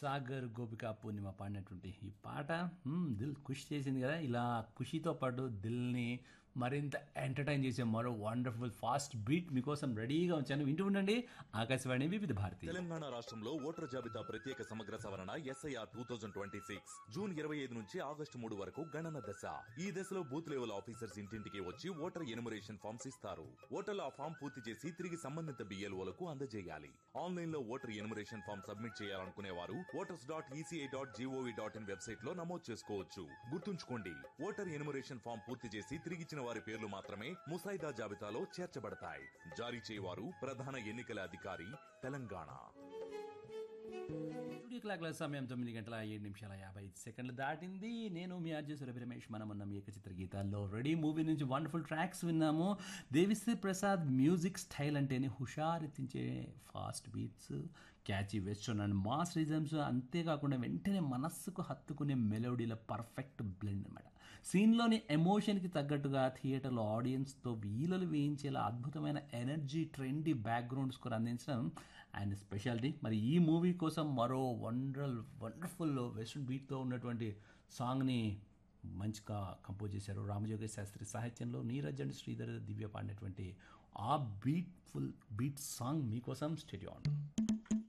సాగర్ గోపిక పూర్ణిమ పాడినటువంటి ఈ పాట మ్మ్, దిల్ ఖుషి చేసింది కదా ఇలా ఖుషితో పాటు దిల్ని మరింత ఎంటర్టైన్ చేసే మరో వండర్ఫుల్ ఫాస్ట్ బీట్ మీకోసం రెడీగా ఉంచాను వింటూ ఉండండి ఆకాశవాణి వివిధ భారతి తెలంగాణ రాష్ట్రంలో ఓటర్ జాబితా ప్రత్యేక సమగ్ర సవరణ S I R two thousand twenty six June ఇరవై ఐదు నుంచి ఆగస్టు మూడు వరకు గణన దశ ఈ దశలో బూత్ లెవెల్ ఆఫీసర్స్ ఇంటింటికి వచ్చి ఓటర్ ఎనుమరేషన్ ఫామ్స్ ఇస్తారు ఓటర్లు ఆ ఫామ్ పూర్తి చేసి తిరిగి సంబంధిత బిఎల్ఓలకు అందజేయాలి ఆన్లైన్ లో ఓటర్ ఎనుమరేషన్ ఫామ్ సబ్మిట్ చేయాలనుకునే వారు voters dot ECI dot GOV dot in website లో నమోదు చేసుకోవచ్చు గుర్తుంచుకోండి ఓటర్ ఎనుమరేషన్ ఫామ్ పూర్తి చేసి తిరిగిచ్చిన వారి పేర్లు మాత్రమే ముసాయిదా జాబితాలో చేర్చబడతాయి జారీ చేయవారు ప్రధాన ఎన్నికల అధికారి తెలంగాణ స్టూడియో క్లాక్ల సమయం తొమ్మిది గంటల ఏడు నిమిషాల యాభై ఐదు సెకండ్లు దాటింది నేను మీ ఆర్జే సురభి రమేష్ మనం ఉన్న ఏకచిత్ర గీతాల్లో రెడీ మూవీ నుంచి వండర్ఫుల్ ట్రాక్స్ విన్నాము దేవిశ్రీ ప్రసాద్ మ్యూజిక్ స్టైల్ అంటేనే హుషారెత్తించే fast beats catchy western and mass rhythms అంతేకాకుండా వెంటనే మనస్సుకు హత్తుకునే మెలోడీల పర్ఫెక్ట్ బ్లెండ్ అనమాట సీన్లోని ఎమోషన్కి తగ్గట్టుగా థియేటర్లో ఆడియన్స్తో వీలలు వేయించేలా అద్భుతమైన ఎనర్జీ ట్రెండీ బ్యాక్గ్రౌండ్ స్కోర్ అందించడం ఆయన స్పెషాలిటీ మరి ఈ మూవీ కోసం మరో వండర్ వండర్ఫుల్ వెస్ట్రన్ బీట్తో ఉన్నటువంటి సాంగ్ని మంచిగా కంపోజ్ చేశారు రామజోగేశ్ శాస్త్రి సాహిత్యంలో నీరజ్ అండ్ శ్రీధర్ దివ్య పాడినటువంటి ఆ బీట్ఫుల్ బీట్ సాంగ్ మీకోసం స్టేడియో